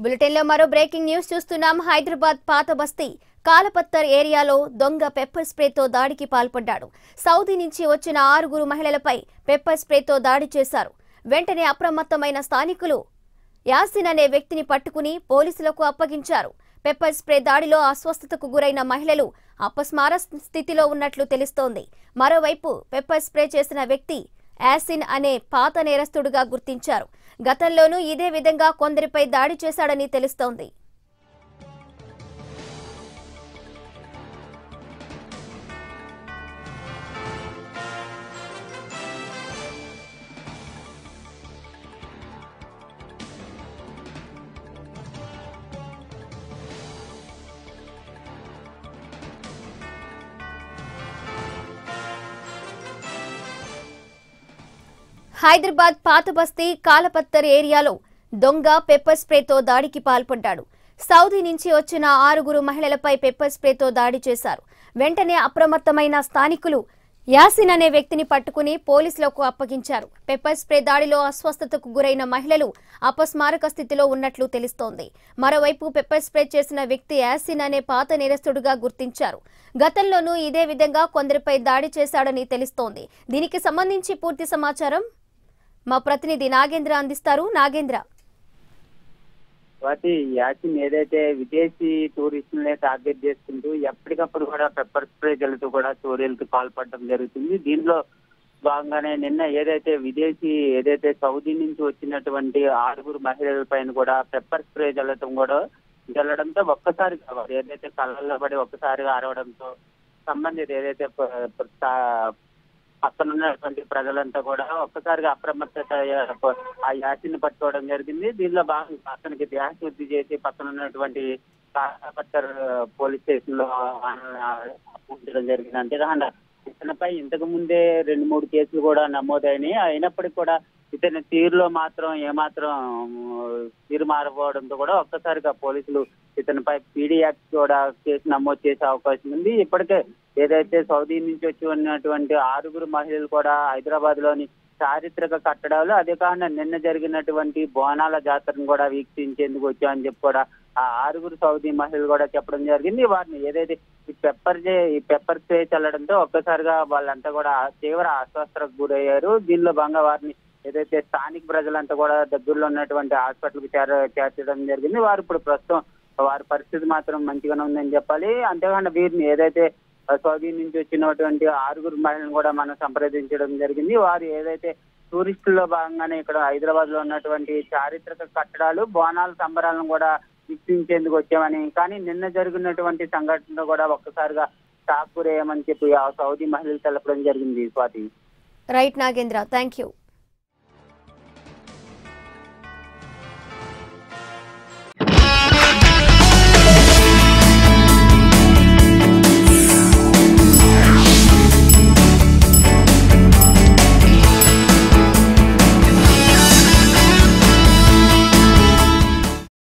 Bulletin లో మరో breaking news చూస్తున్నాం హైదరాబాద్ పాత బస్తీ కాలపత్తర్ ఏరియాలో దొంగ పెప్పర్ స్ప్రేతో దాడికి పాల్పడ్డాడు సౌదీ నుంచి వచ్చిన ఆరుగురు మహిళలపై పెప్పర్ స్ప్రేతో దాడి చేశారు వెంటనే అప్రమత్తమైన స్థానికులు యాసిన్ అనే వ్యక్తిని పట్టుకుని పోలీసులకు అప్పగించారు పెప్పర్ స్ప్రే దాడిలో అస్వస్థతకు గురైన మహిళలు అపస్మార స్థితిలో ఉన్నట్లు తెలుస్తోంది మరోవైపు పెప్పర్ స్ప్రే చేసిన వ్యక్తి యాసిన్ అనే పాత నేరస్తుడుగా గుర్తించారు గతంలోనూ ఇదే విధంగా కొందరిపై దాడి చేశాడని తెలుస్తోంది హైదరాబాద్ పాత బస్తీ కాలపత్తర్ ఏరియాలో దొంగ పెప్పర్ స్ప్రేతో దాడికి పాల్పడ్డాడు సౌదీ నుంచి వచ్చిన ఆరుగురు మహిళలపై పెప్పర్ స్ప్రేతో దాడి చేశారు వెంటనే అప్రమత్తమైన స్థానికులు యాసిన్ అనే వ్యక్తిని పట్టుకుని పోలీసులకు అప్పగించారు పెప్పర్ స్ప్రే దాడిలో అస్వస్థతకు గురైన మహిళలు అపస్మారక స్థితిలో ఉన్నట్లు తెలుస్తోంది మరోవైపు పెప్పర్ స్ప్రే చేసిన వ్యక్తి యాసిన్ అనే పాత నేరస్తుడుగా గుర్తించారు గతంలోనూ ఇదే విధంగా కొందరిపై దాడి చేశాడని తెలుస్తోంది దీనికి సంబంధించి పూర్తి సమాచారం మా ప్రతినిధి నాగేంద్ర అందిస్తారు నాగేంద్ర వాటి యాసిన్ ఏదైతే విదేశీ టూరిస్టులనే టార్గెట్ చేసుకుంటూ ఎప్పటికప్పుడు కూడా పెప్పర్ స్ప్రే జల్లుతూ కూడా చోరీలకు పాల్పడడం జరుగుతుంది దీనిలో భాగంగానే నిన్న ఏదైతే విదేశీ ఏదైతే సౌదీ నుంచి వచ్చినటువంటి ఆరుగురు మహిళల పైన కూడా పెప్పర్ స్ప్రే జల్లటం కూడా జల్లడంతో ఒక్కసారిగా వారు ఏదైతే కళ్ళల్లో పడి ఒక్కసారిగా అరవడంతో సంబంధిత ఏదైతే ప- ప- పక్కన ఉన్నటువంటి ప్రజలంతా కూడా ఒక్కసారిగా అప్రమత్తత అయ్యారు. ఆ యాసిని పట్టుకోవడం జరిగింది దీనిలో భాగంగా అతనికి ధ్యాస వృద్ధి చేసి పక్కన ఉన్నటువంటి కాకపత్తర్ పోలీస్ స్టేషన్ లో ఉంచడం జరిగింది అంతేకాకుండా ఇతనిపై ఇంతకు ముందే రెండు మూడు కేసులు కూడా నమోదైనాయి అయినప్పటికీ కూడా ఇతని తీరులో మాత్రం ఏమాత్రం తీరు మారిపోవడంతో కూడా ఒక్కసారిగా పోలీసులు ఇతనిపై పీడీ యాక్ట్ కూడా కేసు నమోదు చేసే అవకాశం ఉంది ఇప్పటికే ఏదైతే సౌదీ నుంచి వచ్చి ఉన్నటువంటి ఆరుగురు మహిళలు కూడా హైదరాబాద్ లోని చారిత్రక కట్టడాలు అదే కాకుండా నిన్న జరిగినటువంటి బోనాల జాతరను కూడా వీక్షించేందుకు వచ్చామని చెప్పి కూడా ఆ ఆరుగురు సౌదీ మహిళలు కూడా చెప్పడం జరిగింది వారిని ఏదైతే ఈ పెప్పర్ చే ఈ పెప్పర్ స్ప్రే చల్లడంతో ఒక్కసారిగా వాళ్ళంతా కూడా తీవ్ర అస్వస్థతకు గురయ్యారు దీనిలో భాగంగా వారిని ఏదైతే స్థానిక ప్రజలంతా కూడా దగ్గరలో ఉన్నటువంటి హాస్పిటల్కి చేర చేర్చడం జరిగింది వారు ఇప్పుడు ప్రస్తుతం వారి పరిస్థితి మాత్రం మంచిగానే ఉందని చెప్పాలి అంతేకాకుండా వీరిని ఏదైతే సౌదీ నుంచి వచ్చినటువంటి ఆరుగురు మహిళలను కూడా మనం సంప్రదించడం జరిగింది వారు ఏదైతే టూరిస్టుల్లో భాగంగానే ఇక్కడ హైదరాబాద్ లో ఉన్నటువంటి చారిత్రక కట్టడాలు బోనాల సంబరాలను కూడా వీక్షించేందుకు వచ్చామని కానీ నిన్న జరిగినటువంటి సంఘటనలో కూడా ఒక్కసారిగా షాక్ గురయ్యామని చెప్పి ఆ సౌదీ మహిళలు తెలపడం జరిగింది Swathi right Nagendra thank you